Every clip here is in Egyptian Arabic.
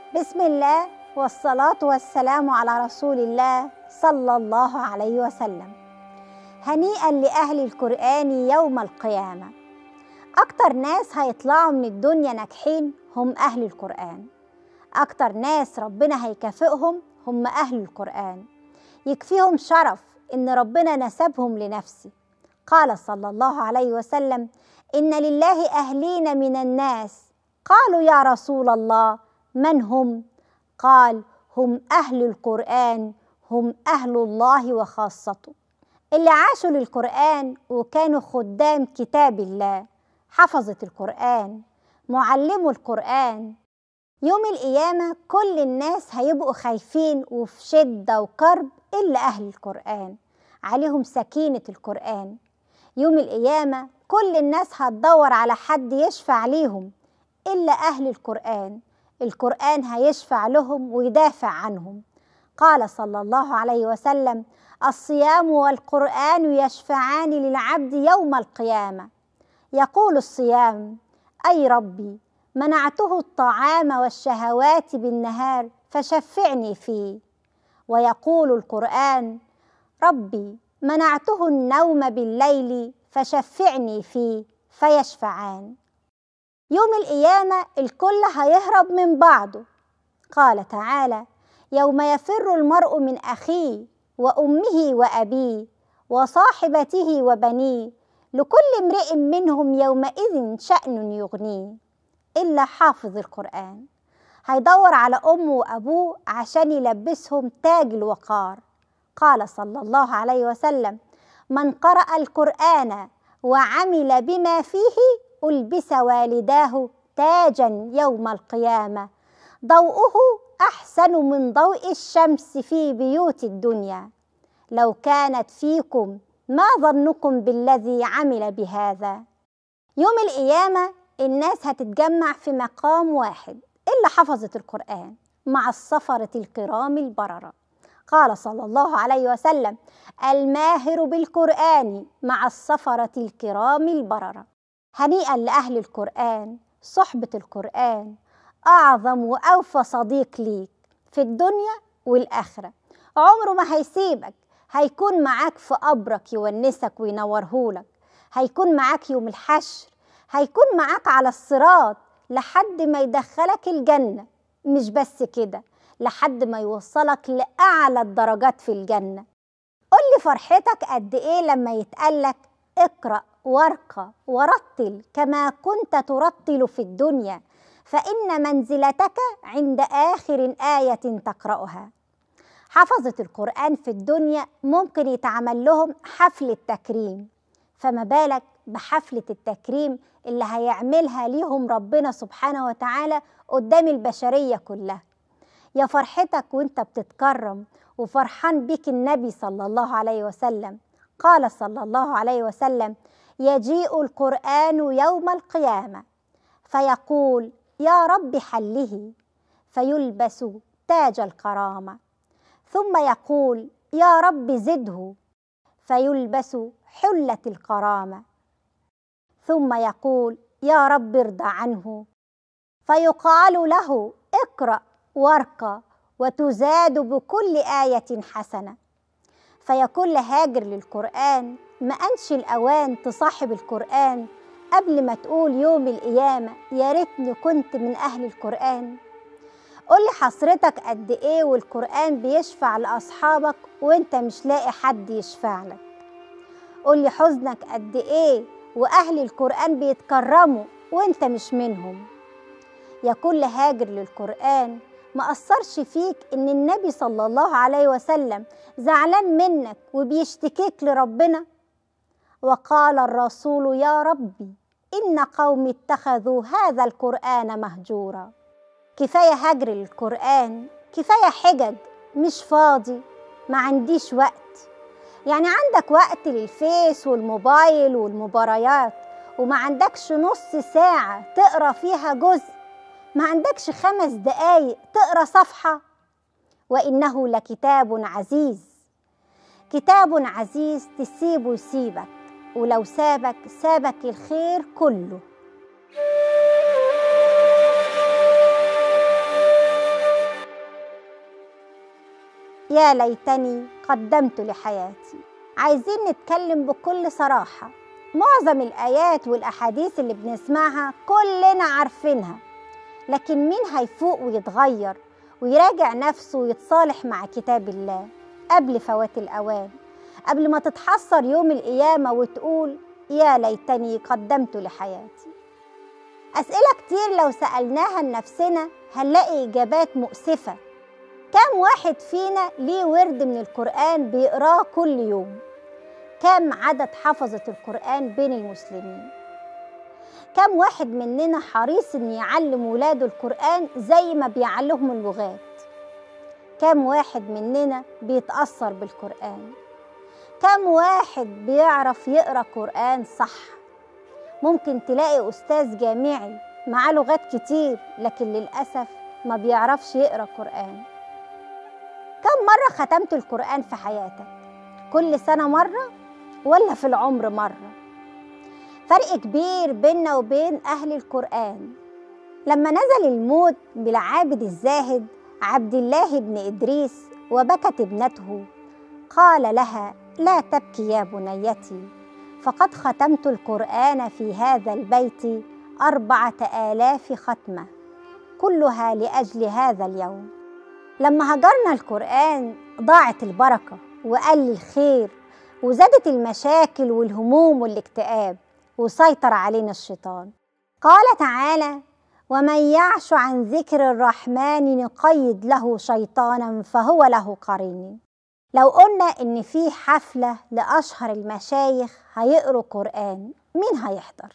بسم الله والصلاة والسلام على رسول الله صلى الله عليه وسلم هنيئا لأهل القرآن يوم القيامة أكتر ناس هيطلعوا من الدنيا ناجحين هم أهل القرآن أكتر ناس ربنا هيكافئهم هم أهل القرآن يكفيهم شرف إن ربنا نسبهم لنفسه قال صلى الله عليه وسلم إن لله أهلين من الناس قالوا يا رسول الله من هم قال هم اهل القران هم اهل الله وخاصته اللي عاشوا للقران وكانوا خدام كتاب الله حفظة القران معلموا القران يوم القيامه كل الناس هيبقوا خايفين وفي شده وكرب الا اهل القران عليهم سكينه القران يوم القيامه كل الناس هتدور على حد يشفع ليهم إلا أهل القرآن القرآن هيشفع لهم ويدافع عنهم قال صلى الله عليه وسلم الصيام والقرآن يشفعان للعبد يوم القيامة يقول الصيام أي ربي منعته الطعام والشهوات بالنهار فشفعني فيه ويقول القرآن ربي منعته النوم بالليل فشفعني فيه فيشفعان يوم القيامة الكل هيهرب من بعضه قال تعالى يوم يفر المرء من أخيه وأمه وأبيه وصاحبته وبنيه لكل امرئ منهم يومئذ شأن يغنيه إلا حافظ القرآن هيدور على أمه وأبوه عشان يلبسهم تاج الوقار قال صلى الله عليه وسلم من قرأ القرآن وعمل بما فيه ألبس والداه تاجا يوم القيامة ضوءه أحسن من ضوء الشمس في بيوت الدنيا لو كانت فيكم ما ظنكم بالذي عمل بهذا يوم القيامة الناس هتتجمع في مقام واحد إلا حفظة القرآن مع السفرة الكرام البررة قال صلى الله عليه وسلم الماهر بالقرآن مع السفرة الكرام البررة هنيئا لأهل القرآن صحبة القرآن أعظم وأوفى صديق ليك في الدنيا والآخرة عمره ما هيسيبك هيكون معاك في قبرك يونسك وينورهولك هيكون معاك يوم الحشر هيكون معاك على الصراط لحد ما يدخلك الجنة مش بس كده لحد ما يوصلك لأعلى الدرجات في الجنة قولي فرحتك قد إيه لما يتقالك اقرأ وارقى ورتل كما كنت ترتل في الدنيا فإن منزلتك عند آخر آية تقرأها حفظة القرآن في الدنيا ممكن يتعمل لهم حفل التكريم فما بالك بحفلة التكريم اللي هيعملها ليهم ربنا سبحانه وتعالى قدام البشرية كلها يا فرحتك وانت بتتكرم وفرحان بك النبي صلى الله عليه وسلم قال صلى الله عليه وسلم يجيء القرآن يوم القيامة فيقول يا رب حله فيلبس تاج الكرامة ثم يقول يا رب زده فيلبس حلة الكرامة ثم يقول يا رب ارضى عنه فيقال له اقرأ وارقى وتزاد بكل آية حسنة فيكون هاجر للقرآن ما أنش الأوان تصاحب القرآن قبل ما تقول يوم القيامة يا ريتني كنت من أهل القرآن قولي حسرتك قد إيه والقرآن بيشفع لأصحابك وإنت مش لاقي حد يشفع لك قولي حزنك قد إيه وأهل القرآن بيتكرموا وإنت مش منهم يا كل هاجر للقرآن ما أثرش فيك إن النبي صلى الله عليه وسلم زعلان منك وبيشتكيك لربنا وقال الرسول يا ربي إن قومي اتخذوا هذا القرآن مهجورا كفاية هجر للقرآن كفاية حجج مش فاضي ما عنديش وقت يعني عندك وقت للفيس والموبايل والمباريات وما عندكش نص ساعة تقرا فيها جزء ما عندكش خمس دقايق تقرا صفحة وإنه لكتاب عزيز كتاب عزيز تسيبه يسيبك ولو سابك سابك الخير كله يا ليتني قدمت لحياتي عايزين نتكلم بكل صراحة معظم الآيات والأحاديث اللي بنسمعها كلنا عارفينها لكن مين هيفوق ويتغير ويراجع نفسه ويتصالح مع كتاب الله قبل فوات الأوان قبل ما تتحسر يوم القيامة وتقول يا ليتني قدمت لحياتي أسئلة كتير لو سألناها لنفسنا هنلاقي إجابات مؤسفة كم واحد فينا ليه ورد من القرآن بيقراه كل يوم كم عدد حفظة القرآن بين المسلمين كم واحد مننا حريص ان يعلم ولاده القرآن زي ما بيعلمهم اللغات كم واحد مننا بيتأثر بالقرآن كم واحد بيعرف يقرأ قرآن صح ممكن تلاقي أستاذ جامعي معاه لغات كتير لكن للأسف ما بيعرفش يقرأ قرآن كم مرة ختمت القرآن في حياتك؟ كل سنة مرة ولا في العمر مرة؟ فرق كبير بيننا وبين أهل القرآن لما نزل الموت بالعابد الزاهد عبد الله بن إدريس وبكت ابنته قال لها لا تبكي يا بنيتي فقد ختمت القرآن في هذا البيت أربعة آلاف ختمة كلها لأجل هذا اليوم لما هجرنا القرآن ضاعت البركة وقل الخير وزادت المشاكل والهموم والاكتئاب وسيطر علينا الشيطان قال تعالى ومن يعش عن ذكر الرحمن نقيد له شيطانا فهو له قرين لو قلنا ان في حفلة لأشهر المشايخ هيقروا قرآن مين هيحضر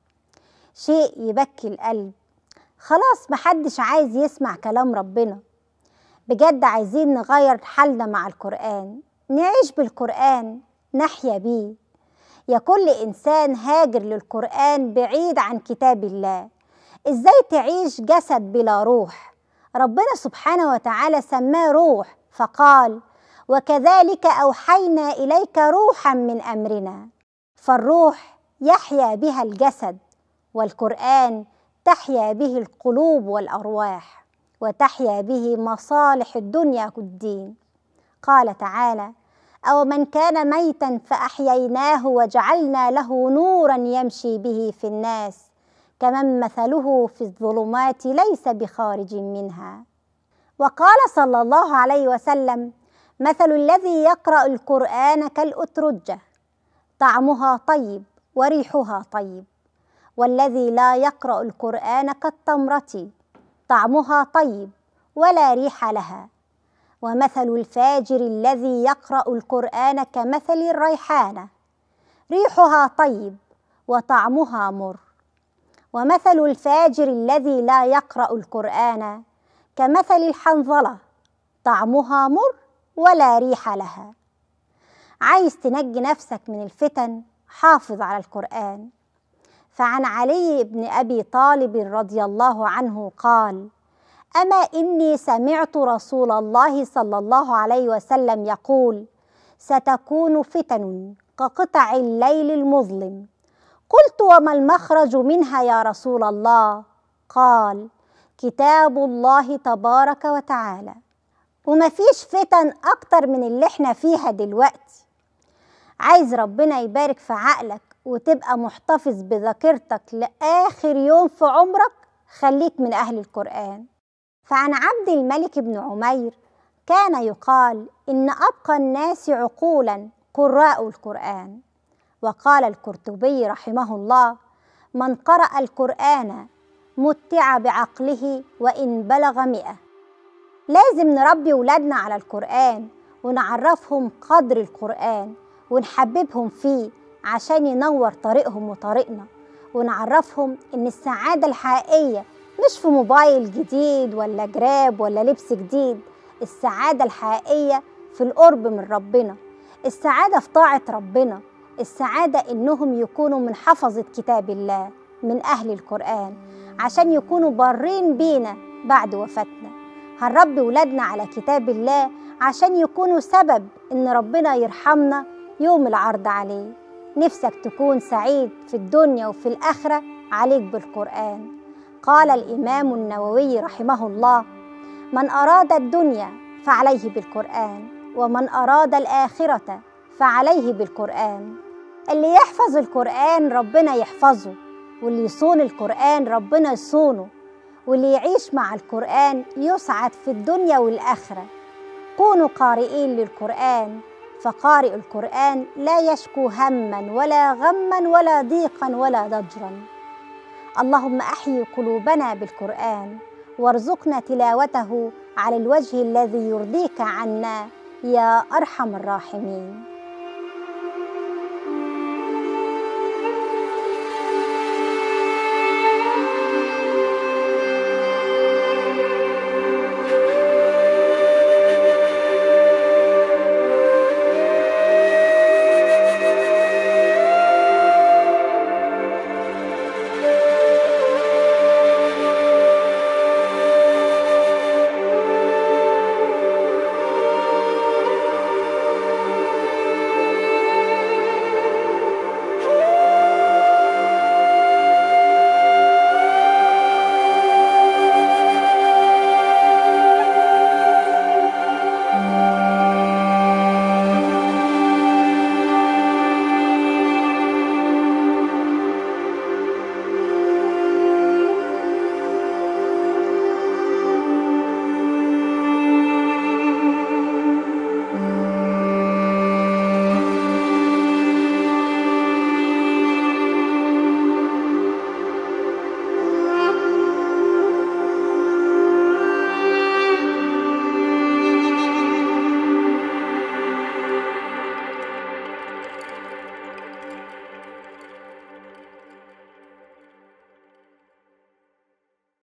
شيء يبكي القلب خلاص محدش عايز يسمع كلام ربنا بجد عايزين نغير حالنا مع القرآن نعيش بالقرآن نحيا بيه يا كل إنسان هاجر للقرآن بعيد عن كتاب الله إزاي تعيش جسد بلا روح ربنا سبحانه وتعالى سماه روح فقال وكذلك أوحينا إليك روحا من أمرنا فالروح يحيا بها الجسد والقرآن تحيا به القلوب والأرواح وتحيا به مصالح الدنيا والدين قال تعالى أو من كان ميتا فأحييناه وجعلنا له نورا يمشي به في الناس كمن مثله في الظلمات ليس بخارج منها وقال صلى الله عليه وسلم مثل الذي يقرأ القرآن كالأترجة طعمها طيب وريحها طيب والذي لا يقرأ القرآن كالتمرة طعمها طيب ولا ريح لها ومثل الفاجر الذي يقرأ القرآن كمثل الريحانة ريحها طيب وطعمها مر ومثل الفاجر الذي لا يقرأ القرآن كمثل الحنظلة طعمها مر ولا ريح لها عايز تنجي نفسك من الفتن حافظ على القرآن فعن علي بن أبي طالب رضي الله عنه قال أما إني سمعت رسول الله صلى الله عليه وسلم يقول ستكون فتن كقطع الليل المظلم قلت وما المخرج منها يا رسول الله قال كتاب الله تبارك وتعالى ومفيش فتن أكتر من اللي احنا فيها دلوقتي عايز ربنا يبارك في عقلك وتبقى محتفظ بذاكرتك لآخر يوم في عمرك خليك من أهل القرآن فعن عبد الملك بن عمير كان يقال إن أبقى الناس عقولا قراء القرآن وقال القرطبي رحمه الله من قرأ القرآن متع بعقله وإن بلغ مئة لازم نربي ولادنا على القرآن ونعرفهم قدر القرآن ونحببهم فيه عشان ينور طريقهم وطريقنا ونعرفهم إن السعادة الحقيقية مش في موبايل جديد ولا جراب ولا لبس جديد السعادة الحقيقية في القرب من ربنا السعادة في طاعة ربنا السعادة إنهم يكونوا من حفظة كتاب الله من أهل القرآن عشان يكونوا بارين بينا بعد وفاتنا هنربي ولادنا على كتاب الله عشان يكونوا سبب إن ربنا يرحمنا يوم العرض عليه نفسك تكون سعيد في الدنيا وفي الآخرة عليك بالقرآن قال الإمام النووي رحمه الله من أراد الدنيا فعليه بالقرآن ومن أراد الآخرة فعليه بالقرآن اللي يحفظ القرآن ربنا يحفظه واللي يصون القرآن ربنا يصونه واللي يعيش مع القرآن يسعد في الدنيا والآخرة كونوا قارئين للقرآن فقارئ القرآن لا يشكو هما ولا غما ولا ضيقا ولا ضجرا اللهم احيي قلوبنا بالقرآن وارزقنا تلاوته على الوجه الذي يرضيك عنا يا أرحم الراحمين